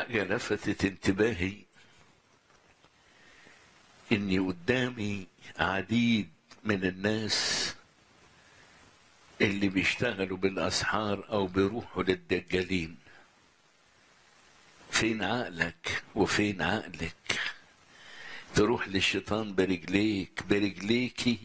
حاجة لفتت انتباهي إني قدامي عديد من الناس اللي بيشتغلوا بالأسحار أو بيروحوا للدجالين فين عقلك وفين عقلك تروح للشيطان برجليك برجليكي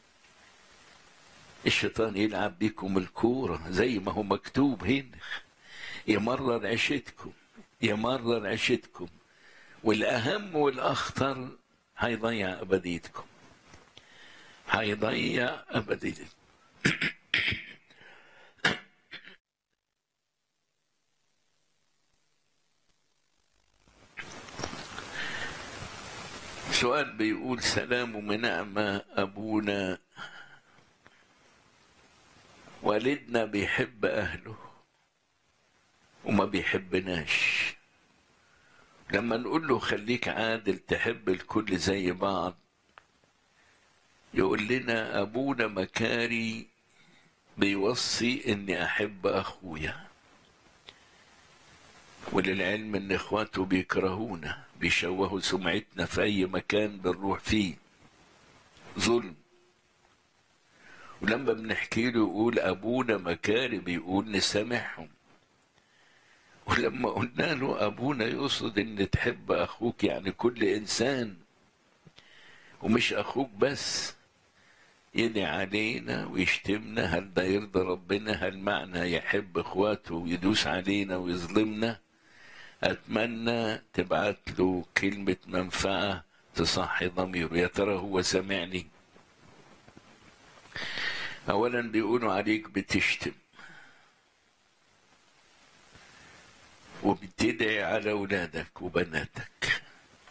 الشيطان يلعب بيكم الكورة زي ما هو مكتوب هنا يمرر عيشتكم يمرر عيشتكم والأهم والأخطر هيضيع أبديتكم هيضيع أبديتكم سؤال بيقول سلام ونعمة أبونا والدنا بيحب أهله وما بيحبناش لما نقول له خليك عادل تحب الكل زي بعض يقول لنا أبونا مكاري بيوصي إني أحب أخويا وللعلم إن إخواته بيكرهونا بيشوهوا سمعتنا في أي مكان بنروح فيه ظلم ولما بنحكي له يقول أبونا مكاري بيقول نسامحهم ولما قلنا له أبونا يقصد إن تحب أخوك يعني كل إنسان ومش أخوك بس يدعي علينا ويشتمنا هل ده يرضى ربنا هل معنى يحب إخواته ويدوس علينا ويظلمنا أتمنى تبعت له كلمة منفعة تصحي ضميره يا ترى هو سامعني أولا بيقولوا عليك بتشتم وبتدعي على أولادك وبناتك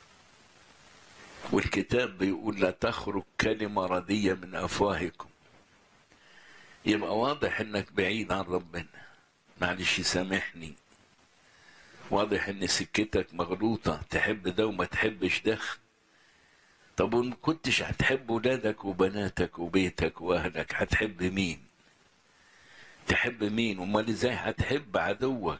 والكتاب بيقول لا تخرج كلمة ردية من أفواهكم يبقى واضح إنك بعيد عن ربنا معلش سامحني واضح إن سكتك مغلوطة تحب ده وما تحبش ده طب وإن كنتش هتحب ولادك وبناتك وبيتك وأهلك هتحب مين؟ تحب مين؟ أمال إزاي هتحب عدوك؟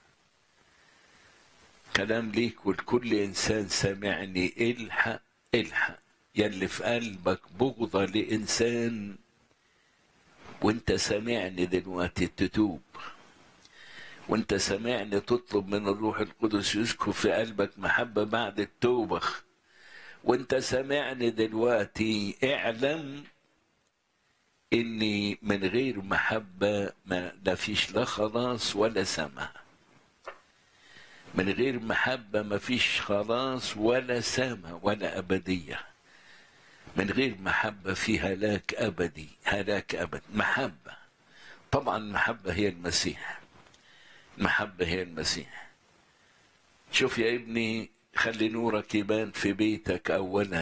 كلام ليك ولكل انسان سامعني الحق الحق يلي في قلبك بغضة لإنسان وانت سامعني دلوقتي تتوب وانت سامعني تطلب من الروح القدس يسكن في قلبك محبة بعد التوبة وانت سامعني دلوقتي اعلم اني من غير محبة ما لا فيش لا خلاص ولا سماح من غير محبة مفيش خلاص ولا سما ولا أبدية من غير محبة في هلاك أبدي هلاك أبد محبة طبعا المحبة هي المسيح المحبة هي المسيح شوف يا ابني خلي نورك يبان في بيتك أولا